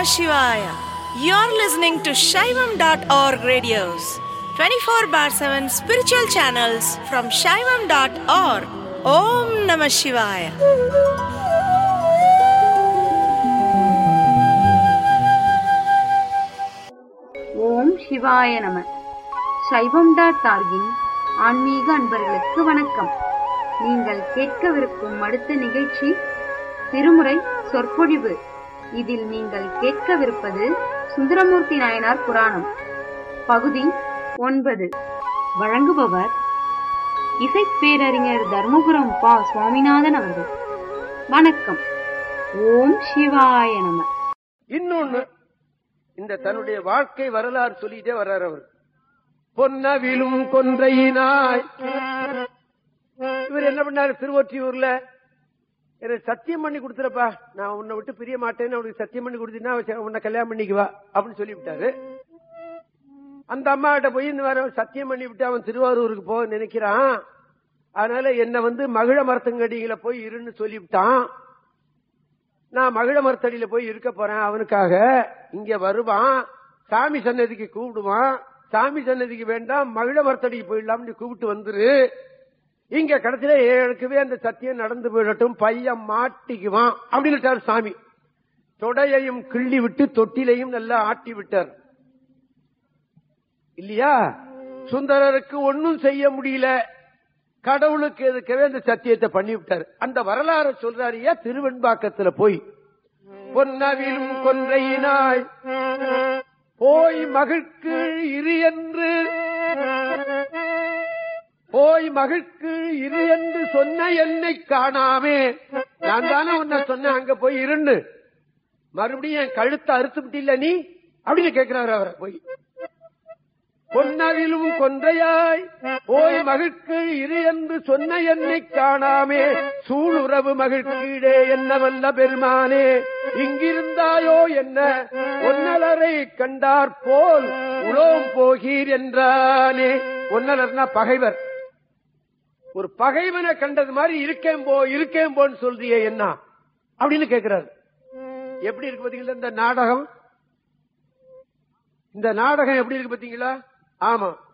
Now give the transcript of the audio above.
Shivaya. You're listening to Shaivam.org radios, 24 bar 7 spiritual channels from Shaivam.org. Om Namah Shivaya. ஓம் சிவாய நம சைவம் dot டார்கின் ஆன்மீக அன்பர்களுக்கு வணக்கம் நீங்கள் கேட்கவிருக்கும் அடுத்த நிகழ்ச்சி திருமுறை சொற்பொழிவு இதில் நீங்கள் கேட்கவிருப்பது சுந்தரமூர்த்தி நாயனார் புராணம் பகுதி ஒன்பது வழங்குபவர் இசைப்பேரறிஞர் தர்மபுரம் பா சுவாமிநாதன் அவர்கள் வணக்கம் ஓம் சிவாய நம இன்னொன்னு இந்த தன்னுடைய வாழ்க்கை வரலாறு சொல்லிட்டே வர்றார் அவர் பொன்னவிலும் கொன்றையினாய் இவர் என்ன பண்ணாரு திருவொற்றியூர்ல எனக்கு சத்தியம் பண்ணி கொடுத்துறப்பா நான் உன்னை விட்டு பிரிய மாட்டேன்னு அவனுக்கு சத்தியம் பண்ணி கொடுத்தீங்கன்னா உன்னை கல்யாணம் பண்ணிக்குவா அப்படின்னு சொல்லிவிட்டாரு அந்த அம்மா கிட்ட போய் இந்த மாதிரி அவன் சத்தியம் பண்ணி விட்டு அவன் திருவாரூருக்கு போக நினைக்கிறான் அதனால என்ன வந்து மகிழ மரத்தங்கடியில போய் இருன்னு சொல்லிவிட்டான் நான் மகிழ மரத்தடியில போய் இருக்க போறேன் அவனுக்காக இங்க வருவான் சாமி சன்னதிக்கு கூப்பிடுவான் சாமி சன்னதிக்கு வேண்டாம் மகிழ மரத்தடிக்கு போயிடலாம்னு கூப்பிட்டு வந்துரு இங்க கடைசியில எனக்குவே அந்த சத்தியம் நடந்து போயிடட்டும் பையன் மாட்டிக்குவான் அப்படின்னு சாமி தொடையையும் கிள்ளி விட்டு தொட்டிலையும் நல்லா ஆட்டி விட்டார் இல்லையா சுந்தரருக்கு ஒன்னும் செய்ய முடியல கடவுளுக்கு எதுக்கவே அந்த சத்தியத்தை பண்ணி விட்டார் அந்த வரலாறு சொல்றாரியா திருவெண்பாக்கத்துல போய் பொன்னவிலும் கொன்றையினாய் போய் மகிழ்க்கு இரு என்று போய் மகிழ்க்கு இரு என்று சொன்ன என்னை காணாமே நான் தானே உன்னை சொன்னேன் அங்க போய் இருன்னு மறுபடியும் என் கழுத்தை அறுத்து விட்டில்ல நீ அப்படின்னு கேட்கிறாரு அவரை போய் பொன்னவிலும் கொன்றையாய் போய் மகிழ்க்கு இரு என்று சொன்ன என்னை காணாமே சூளுறவு மகிழ்க்கீடே என்ன வல்ல பெருமானே இங்கிருந்தாயோ என்ன ஒன்னலரை கண்டார் போல் உலோம் போகீர் என்றானே ஒன்னலர்னா பகைவர் ஒரு பகைவனை கண்டது மாதிரி இருக்கேன் போ இருக்கேன் போன்னு சொல்றியே என்ன அப்படின்னு கேட்கிறாரு எப்படி இருக்கு பாத்தீங்களா இந்த நாடகம் இந்த நாடகம் எப்படி இருக்கு பாத்தீங்களா ஆமா